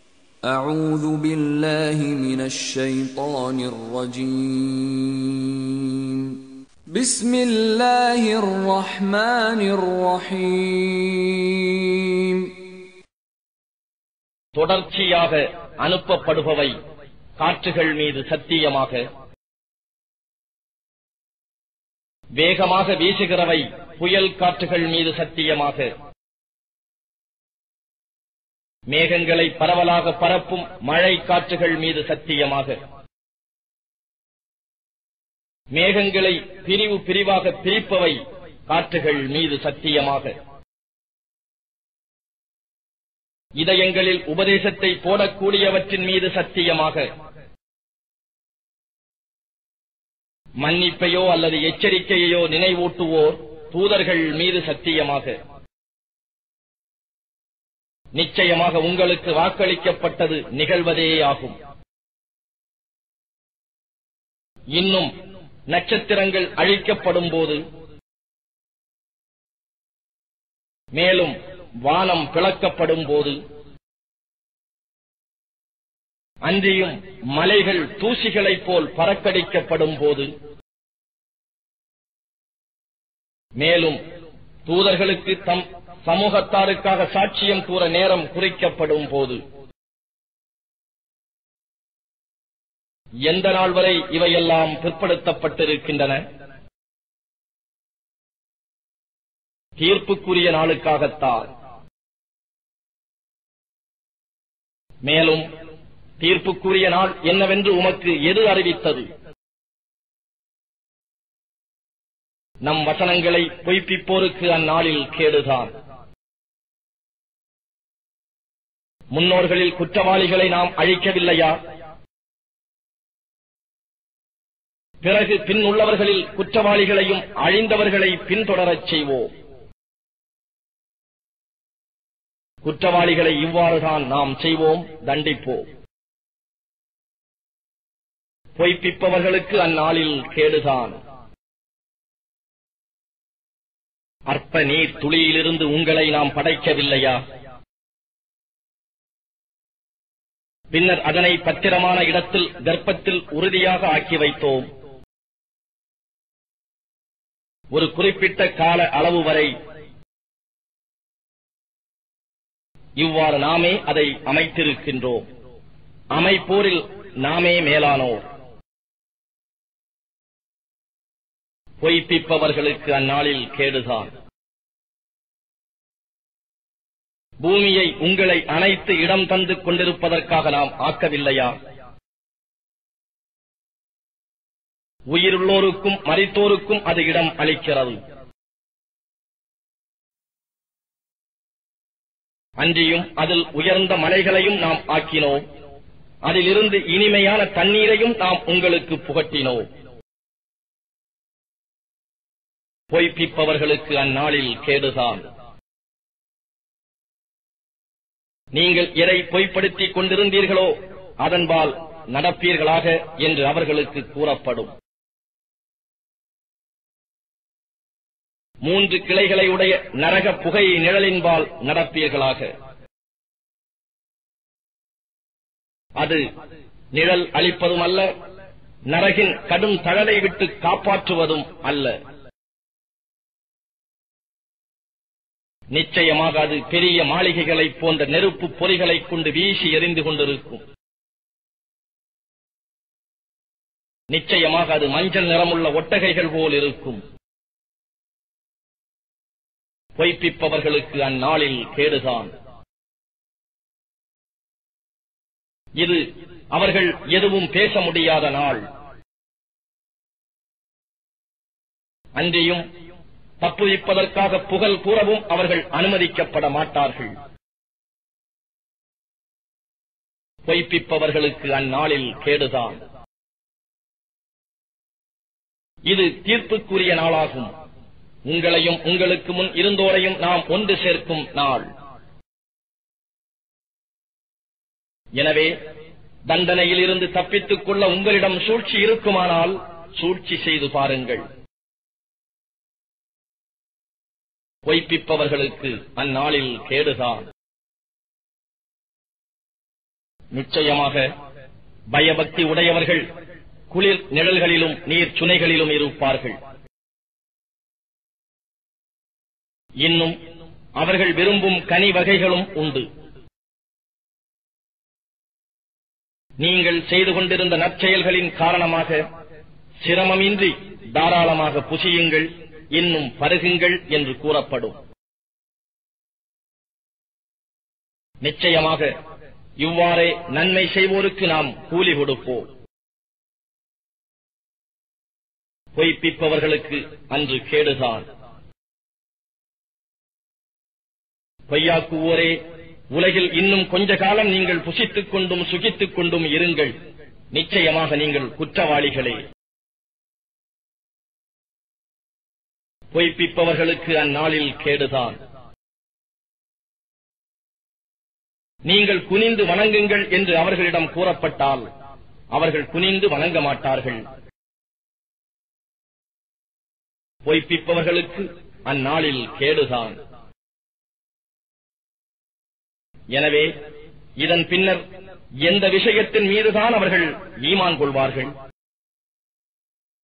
أعوذ بالله من الشيطان الرجيم بسم الله الرحمن الرحيم தொடர்ச்சியாக அனுப்பப்படுபவை காற்றுகள் மீது சத்தியமாக வேகமாக வீசுகிறவை புயல் காற்றுகள் மீது சத்தியமாக மேகங்களை பரவலாக பரப்பும் மழை காற்றுகள் மீது சத்தியமாக மேகங்களை பிரிவு பிரிவாக பிரிப்பவை காற்றுகள் மீது சத்தியமாக இதயங்களில் உபதேசத்தை போடக்கூடியவற்றின் மீது சத்தியமாக மன்னிப்பையோ அல்லது எச்சரிக்கையோ நினைவூட்டுவோர் தூதர்கள் மீது சத்தியமாக நிச்சயமாக உங்களுக்கு வாக்களிக்கப்பட்டது நிகழ்வதே ஆகும் இன்னும் நட்சத்திரங்கள் அழிக்கப்படும் போது மேலும் வானம் பிளக்கப்படும் போது அன்றியும் மலைகள் தூசிகளைப் போல் பறக்கடிக்கப்படும் போது மேலும் தூதர்களுக்கு தம் சமூகத்தாருக்காக சாட்சியம் கூற நேரம் குறிக்கப்படும் போது எந்த நாள் வரை இவையெல்லாம் பிற்படுத்தப்பட்டிருக்கின்றன தீர்ப்புக்குரிய நாளுக்காகத்தான் மேலும் தீர்ப்புக்குரிய நாள் என்னவென்று உமக்கு எது அறிவித்தது நம் வசனங்களை பொய்ப்பிப்போருக்கு அந்நாளில் கேடுதான் முன்னோர்களில் குற்றவாளிகளை நாம் அழிக்கவில்லையா பிறகு பின் உள்ளவர்களில் குற்றவாளிகளையும் அழிந்தவர்களை பின்தொடரச் செய்வோம் குற்றவாளிகளை இவ்வாறுதான் நாம் செய்வோம் தண்டிப்போம் பொய்ப்பிப்பவர்களுக்கு அந்நாளில் கேடுதான் அற்ப நீர் துளியிலிருந்து உங்களை நாம் படைக்கவில்லையா பின்னர் அதனை பத்திரமான இடத்தில் கர்ப்பத்தில் உறுதியாக ஆக்கி வைத்தோம் ஒரு குறிப்பிட்ட கால அளவு வரை இவ்வாறு நாமே அதை அமைத்திருக்கின்றோம் அமைப்போரில் நாமே மேலானோர் பொய்ப்பிப்பவர்களுக்கு அந்நாளில் கேடுதான் பூமியை உங்களை அனைத்து இடம் தந்து கொண்டிருப்பதற்காக நாம் ஆக்கவில்லையா உயிருள்ளோருக்கும் மறித்தோருக்கும் அது இடம் அளிக்கிறது அன்றியும் அதில் உயர்ந்த மலைகளையும் நாம் ஆக்கினோம் அதிலிருந்து இனிமையான தண்ணீரையும் நாம் உங்களுக்கு புகட்டினோம் பொய்ப்பிப்பவர்களுக்கு அந்நாளில் கேடுதான் நீங்கள் எதை பொய்ப்படுத்திக் கொண்டிருந்தீர்களோ அதன்பால் நடப்பீர்களாக என்று அவர்களுக்கு கூறப்படும் மூன்று கிளைகளை உடைய நரக புகை நிழலின்பால் நடப்பீர்களாக அது நிழல் அளிப்பதும் அல்ல நரகின் கடும் தழலை விட்டு காப்பாற்றுவதும் அல்ல நிச்சயமாக அது பெரிய மாளிகைகளைப் போன்ற நெருப்பு பொறிகளைக் கொண்டு வீசி எறிந்து கொண்டிருக்கும் நிச்சயமாக அது மஞ்சள் நிறமுள்ள ஒட்டகைகள் போல் இருக்கும் பொய்ப்பிப்பவர்களுக்கு அந்நாளில் கேடுதான் இது அவர்கள் எதுவும் பேச முடியாத நாள் அன்றியும் தப்புவிப்பதற்காக புகழ் கூறவும் அவர்கள் அனுமதிக்கப்பட மாட்டார்கள் பொய்ப்பிப்பவர்களுக்கு அந்நாளில் கேடுதான் இது தீர்ப்புக்குரிய நாளாகும் உங்களையும் உங்களுக்கு முன் இருந்தோரையும் நாம் ஒன்று சேர்க்கும் நாள் எனவே தண்டனையில் இருந்து தப்பித்துக் கொள்ள உங்களிடம் சூழ்ச்சி இருக்குமானால் சூழ்ச்சி செய்து பாருங்கள் பொய்ப்பிப்பவர்களுக்கு அந்நாளில் கேடுதான் நிச்சயமாக பயபக்தி உடையவர்கள் குளிர் நிழல்களிலும் நீர் சுனைகளிலும் இருப்பார்கள் இன்னும் அவர்கள் விரும்பும் கனி வகைகளும் உண்டு நீங்கள் செய்து கொண்டிருந்த நற்செயல்களின் காரணமாக சிரமமின்றி தாராளமாக புசியுங்கள் இன்னும் பருகுங்கள் என்று கூறப்படும் நிச்சயமாக இவ்வாறே நன்மை செய்வோருக்கு நாம் கூலி கொடுப்போம் பொய்ப்பிப்பவர்களுக்கு அன்று கேடுதான் பொய்யாக்குவோரே உலகில் இன்னும் கொஞ்ச காலம் நீங்கள் புசித்துக் கொண்டும் சுகித்துக் கொண்டும் இருங்கள் நிச்சயமாக நீங்கள் குற்றவாளிகளே பொய்ப்பிப்பவர்களுக்கு அந்நாளில் கேடுதான் நீங்கள் குனிந்து வணங்குங்கள் என்று அவர்களிடம் கூறப்பட்டால் அவர்கள் குனிந்து வணங்க மாட்டார்கள் பொய்ப்பிப்பவர்களுக்கு அந்நாளில் கேடுதான் எனவே இதன் பின்னர் எந்த விஷயத்தின் மீதுதான் அவர்கள் ஈமான் கொள்வார்கள்